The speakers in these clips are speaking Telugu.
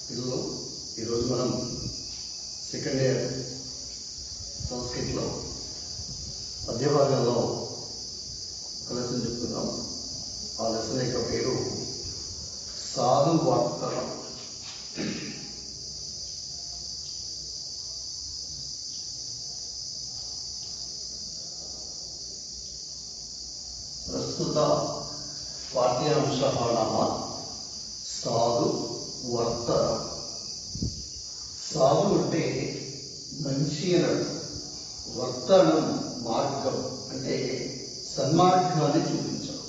పిల్లలు ఈరోజు మనం సెకండ్ ఇయర్ సంస్కృతిలో మధ్య భాగంలో ఒక లెసన్ చెప్తున్నాం ఆ లెసన్ యొక్క పేరు సాధు వార్తనం ప్రస్తుత పాఠ్యాంశ నామ సాధు వర్తనం సాధు అంటే మంచి అనడు వర్తనం మార్గం అంటే సన్మార్గాన్ని చూపించడం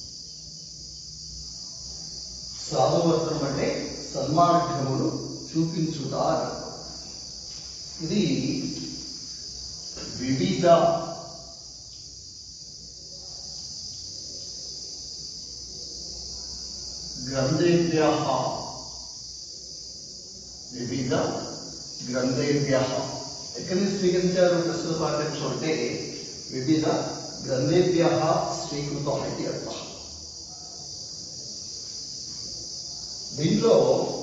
సాధువర్తనం అంటే సన్మార్గమును చూపించుట అని అర్థం. ఇది వివిధ గ్రంథేభ్య వివిధ గ్రంథేభ్య ఎక్కడి నుంచి స్వీకరించారు ప్రస్తుత పాఠ్యాంశం అంటే వివిధ గ్రంథేభ్య స్వీకృతం ఇది అర్థం దీంట్లో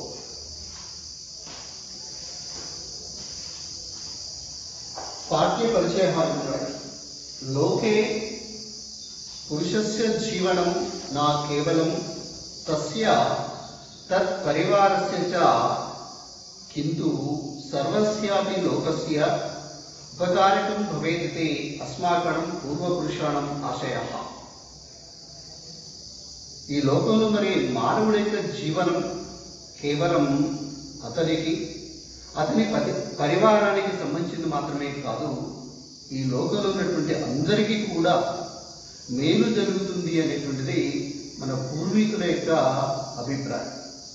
పాఠ్య పరిచయాలు లోకే పురుషస్య జీవనం నా కేవలం తస్య తత్ పరివారస్య చ కింటు సర్వస్యాపి లోకస్య ఉపకారకం భవేదితే అస్మాకం పూర్వపురుషాణం ఆశయ ఈ లోకంలో మరి మానవుడి యొక్క జీవనం కేవలం అతనికి అతని పరి పరివారానికి సంబంధించింది మాత్రమే కాదు ఈ లోకంలో ఉన్నటువంటి అందరికీ కూడా మేలు జరుగుతుంది అనేటువంటిది మన పూర్వీకుల యొక్క అభిప్రాయం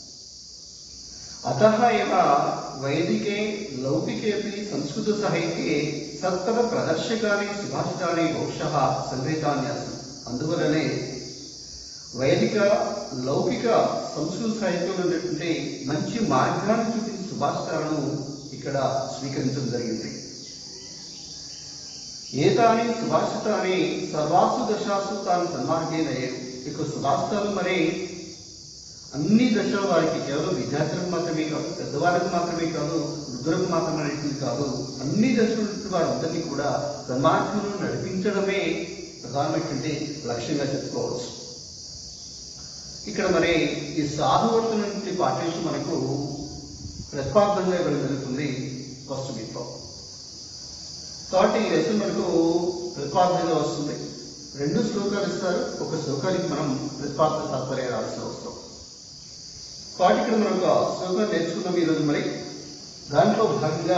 అత ఇవ వైదికే లౌకికేపి సంస్కృత సాహిత్యే సత్కర ప్రదర్శకాని సుభాషితాని బహుశः సంగీతాన్ని అందువలనే వైదిక లౌకిక సంస్కృత సాహిత్యంలో ఉన్నటువంటి మంచి మార్గాన్ని చూపించే సుభాషితాలను ఇక్కడ స్వీకరించడం జరిగింది ఏతాని సుభాషితాన్ని సర్వాసు దశాసు తాను సన్మార్గేన ఇక సుభాషితాలు మరి అన్ని దశల వారికి కేవలం విద్యార్థులకు మాత్రమే కాదు పెద్దవాళ్ళకు మాత్రమే కాదు వృద్ధులకు మాత్రమే అనేటువంటి కాదు అన్ని దశల వారందరినీ కూడా సన్మార్గంలో నడిపించడమే ప్రధానమైనటువంటి లక్ష్యంగా చెప్పుకోవచ్చు ఇక్కడ మరి ఈ సాధువర్తన నుండి పాఠ్యాంశం మనకు ప్రతిపాదనగా ఇవ్వడం జరుగుతుంది ఫస్ట్ మీతో కాబట్టి ఈ లెసన్ మనకు ప్రతిపాదనగా వస్తుంది రెండు శ్లోకాలు ఇస్తారు ఒక శ్లోకానికి మనం ప్రతిపాదన తాత్పర్య రావాల్సిన అవసరం కాబట్టి ఇక్కడ మనం ఒక శ్లోకం నేర్చుకున్నాం ఈరోజు మరి దాంట్లో భాగంగా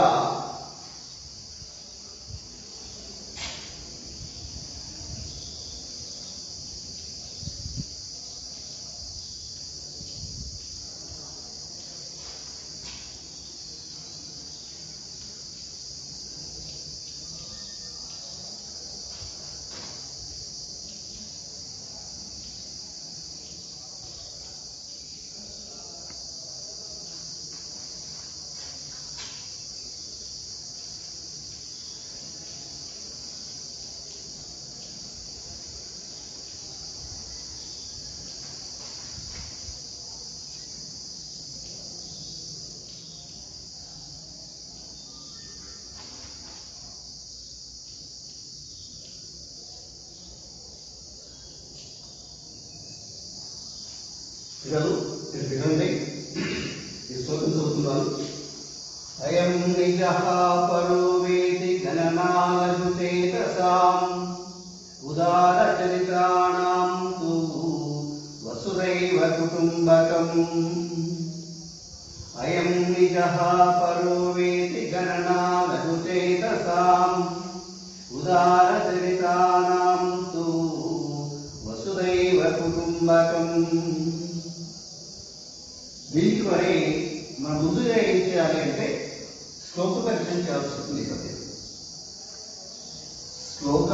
పిల్లలు మీరు వినండి ఈ శ్లోకం చదువుతున్నాను అయం నిజ పరో వేది గణనాలజు చేతసాం ఉదార చరిత్రాణం తు వసుదైవ కుటుంబకం అయం నిజ పరో వేది గణనాలజు చేతసాం ఉదార చరిత్రాణం తు వసుదైవ కుటుంబకం దీనికి మరి మన ముందుగా ఏం చేయాలి అంటే శ్లోక పరిచయం చేయాల్సి ఉంటుంది కదా శ్లోక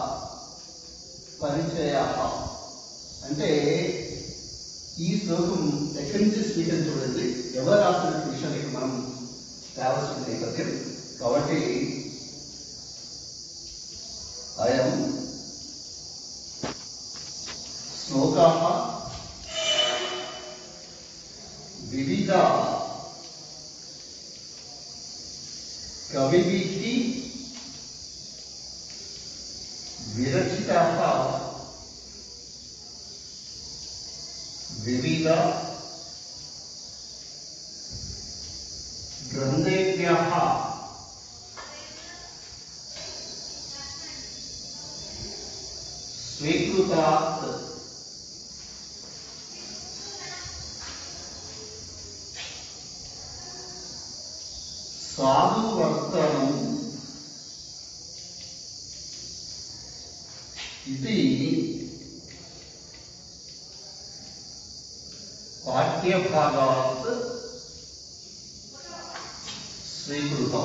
పరిచయ అంటే ఈ శ్లోకం ఎక్కడి నుంచి స్వీకరించబడింది ఎవరు రాసిన విషయానికి మనం తేవాల్సిన నేపథ్యం కాబట్టి అయం శ్లోకా వివిధ కవిభిः విరచితాः వివిధ గ్రంథేభ్యः స్వీకృతాత్ సాధువర్తనం ఇది పాఠ్యభాగాత్ స్వీకృతం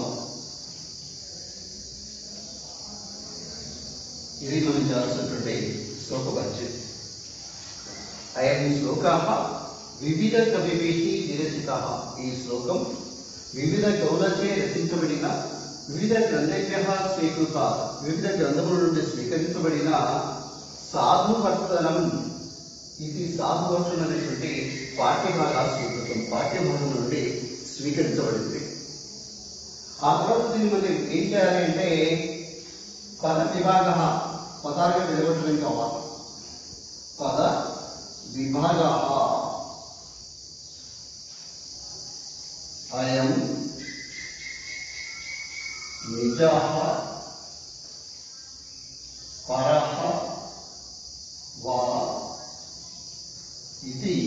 ఇది మనం చేయాల్సినటువంటి శ్లోక వాచ్యం అయం శ్లోకా వివిధ కవిభిः విరచితాः ఈ శ్లోకం వివిధ కవులచే రచించబడిన వివిధ గ్రంథేభ్య స్వీకృత వివిధ గ్రంథముల నుండి స్వీకరించబడిన సాధువర్తనం ఇది సాధువర్తనం అనేటువంటి పాఠ్యభాగా స్వీకృతం పాఠ్యభాగం నుండి స్వీకరించబడింది ఆ తర్వాత దీన్ని మనం ఏం చేయాలి అంటే పద విభాగ పదాలుగా విడగొట్టడం కావాలి పద విభాగ అయం నిజ పర వా ఇది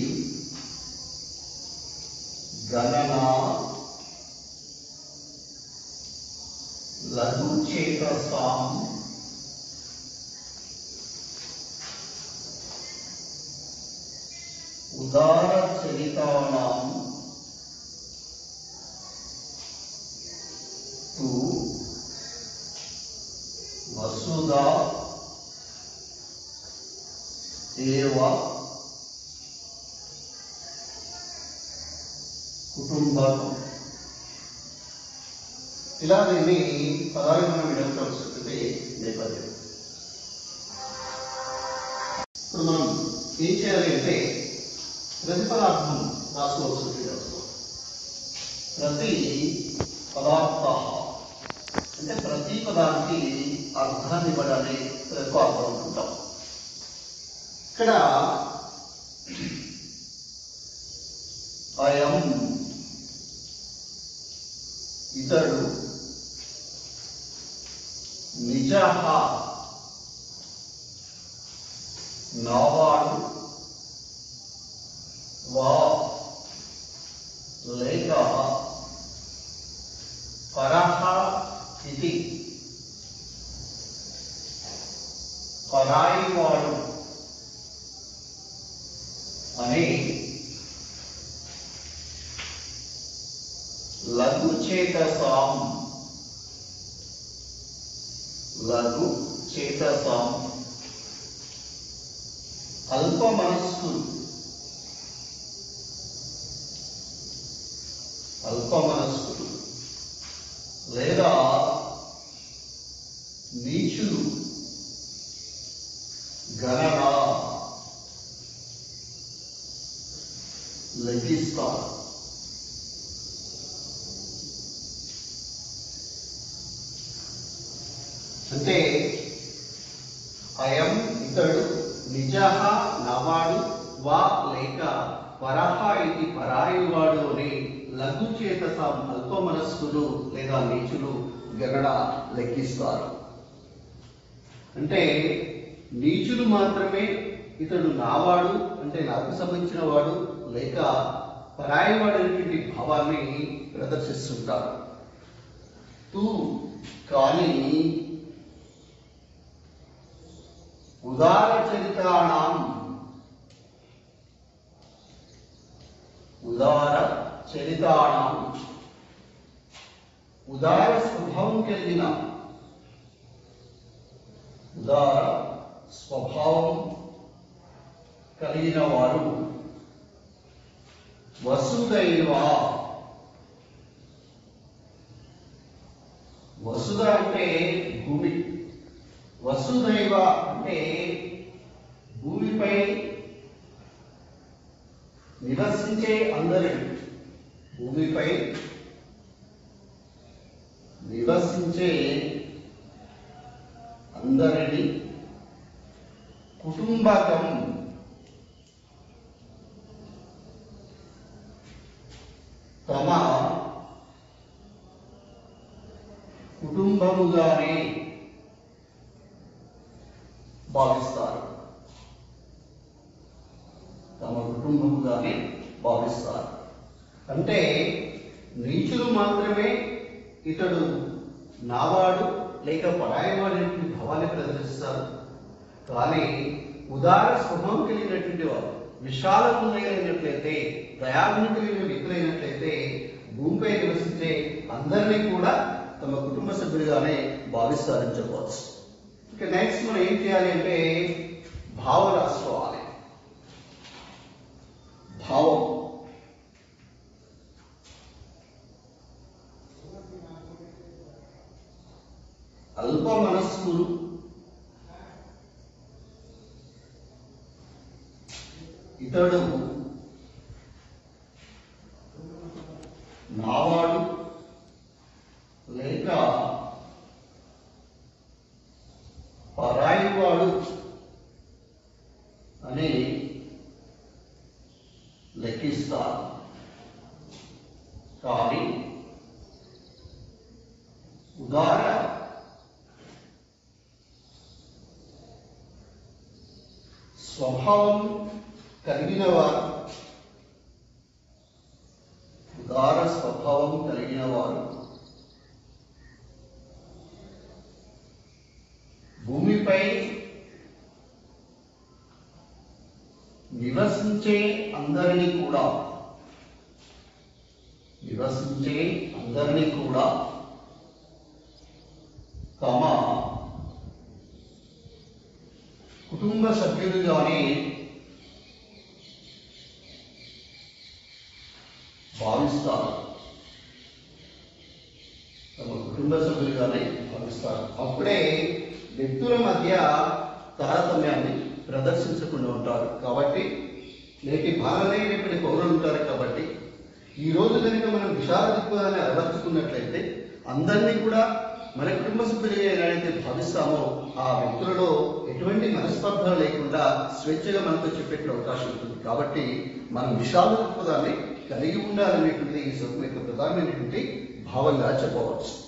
గణనా లఘుచేతసాం ఉదారచరితానాం తు వసుదా ఏవ కుటుంబం ఇలా దీన్ని పదాలు మనం విడవలసినటువంటి నేపథ్యం ఇప్పుడు మనం ఏం చేయాలి అంటే ప్రతిపదార్థం రాసుకోవాల్సింది అవసరం ప్రతి పదార్థ అంటే ప్రతి పదానికి అర్థాన్ని ఇవ్వడాన్ని ప్రతిపాదం అనుకుంటాం ఇక్కడ అయం ఇతడు నిజ నావాడు వా లేక పరహ ఇది పరాయివాడు అని లఘు చేతసాం లఘు చేతసాం అల్ప మనస్కులు అల్ప మనస్కులు లేదా నీచులు గణన లెగిస్తారు అంటే అయం ఇతడు నిజ నవాడు వా లేక పరహ ఇది పరాయువాడు అని లఘు చేత అల్ప మనస్కులు లేదా నీచులు గణన లెక్కిస్తారు అంటే నీచులు మాత్రమే ఇతడు నావాడు అంటే నాకు సంబంధించిన వాడు లేక పరాయివాడు అనేటువంటి భావాన్ని ప్రదర్శిస్తుంటారు తూ కానీ ఉదార చరితానాం ఉదార చరితానాం ఉదార స్వభావం కలిగిన ఉదార స్వభావం కలిగిన వారు వసుదైవ వసుధ అంటే భూమి వసుదైవ అంటే భూమిపై నివసించే అందరి భూమిపై నివసించే అందరిని కుటుంబకం తమ కుటుంబముగానే భావిస్తారు తమ కుటుంబముగానే భావిస్తారు అంటే నీచులు మాత్రమే ఇతడు నావాడు లేక పరాయవాడు అనేటువంటి భావాన్ని ప్రదర్శిస్తారు కానీ ఉదార స్వభావం కలిగినటువంటి వారు విశాల హృదయులైనట్లయితే దయాగుణం కలిగిన వ్యక్తులైనట్లయితే భూమిపై నివసించే అందరినీ కూడా తమ కుటుంబ సభ్యులుగానే భావిస్తారని చెప్పవచ్చు ఇక నెక్స్ట్ మనం ఏం చేయాలి అంటే భావం రాసుకోవాలి భావం అల్ప మనస్కులు ఇతడు నావాడు లేక పరాయివాడు అని లెక్కిస్తారు కానీ ఉదార స్వభావం కలిగిన వారు ఉదార స్వభావం కలిగిన వారు భూమిపై నివసించే అందరినీ కూడా నివసించే అందరినీ కూడా తమ కుటుంబ సభ్యులుగానే భావిస్తారు తమ కుటుంబ సభ్యులుగానే భావిస్తారు అప్పుడే వ్యక్తుల మధ్య తారతమ్యాన్ని ప్రదర్శించకుండా ఉంటారు కాబట్టి నేటి భారతీయులైనటువంటి పౌరులు ఉంటారు కాబట్టి ఈ రోజు కనుక మనం విశాల దృక్పథాన్ని అలవర్చుకున్నట్లయితే అందరినీ కూడా మన కుటుంబ సభ్యులుగా ఏదైతే భావిస్తామో ఆ వ్యక్తులలో ఎటువంటి మనస్పర్ధ లేకుండా స్వేచ్ఛగా మనతో చెప్పేట అవకాశం ఉంటుంది కాబట్టి మనం విశాల దృక్పథాన్ని కలిగి ఉండాలనేటువంటిది ఈ సొత్తు యొక్క ప్రధానమైనటువంటి భావంగా చెప్పవచ్చు